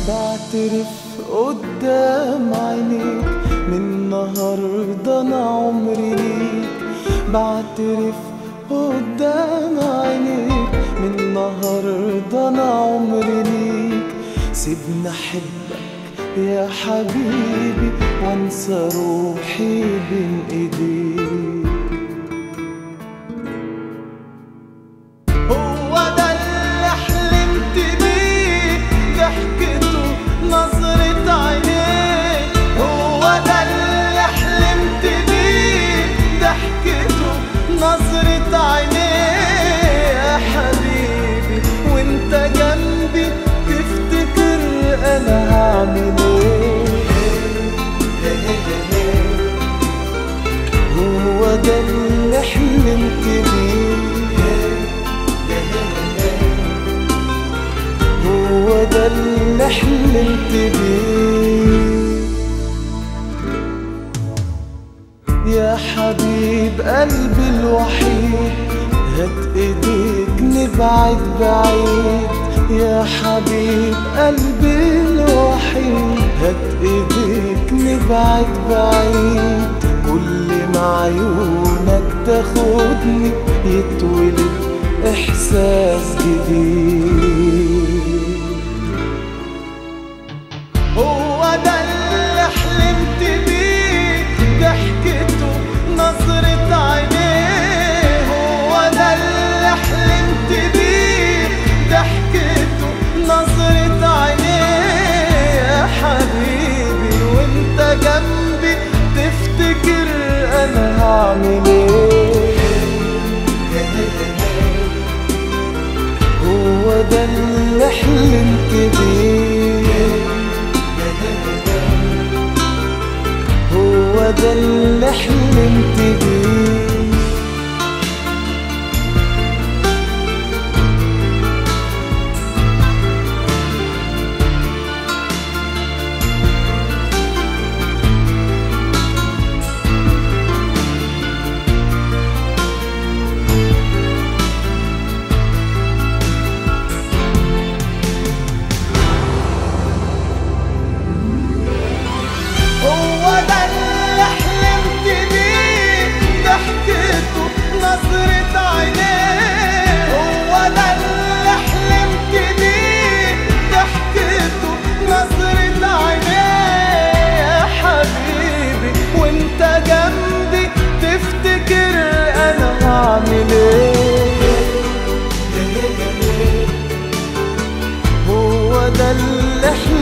بعترف قدام عينيك من النهاردة أنا عمري ليك بعترف قدام عينيك من النهاردة أنا عمري ليك سيبني أحبك يا حبيبي وانسى روحي بين ايديك هو ده اللي حلمت بيه ضحكته نظرة عينيه هو ده اللي حلمت بيه ضحكته نظرة عينيه يا حبيبي وانت جنبي تفتكر انا هعمل ايه هو ده اللي حلمت بيه هو ده اللي حلمت بيه يا حبيب قلبي الوحيد هات ايديك نبعد بعيد يا حبيب قلبي الوحيد هات ايديك نبعد بعيد كل ما عيونك تاخدني يتولد احساس جديد هو ده اللي حلمت بيه ضحكته نظرة عينيه هو ده اللي حلمت بيه ضحكته نظرة عينيه يا حبيبي وانت جنبي تفتكر انا هعمل ايه هو ده اللي حلمت بيه هو ده اللي حلمت بيه هو ده اللي حلمت بيه ضحكته نظرة عينيه هو ده اللي حلمت بيه ضحكته نظرة عينيه يا حبيبي وانت جنبي تفتكر انا هعمل ايه هو ده اللي حلمت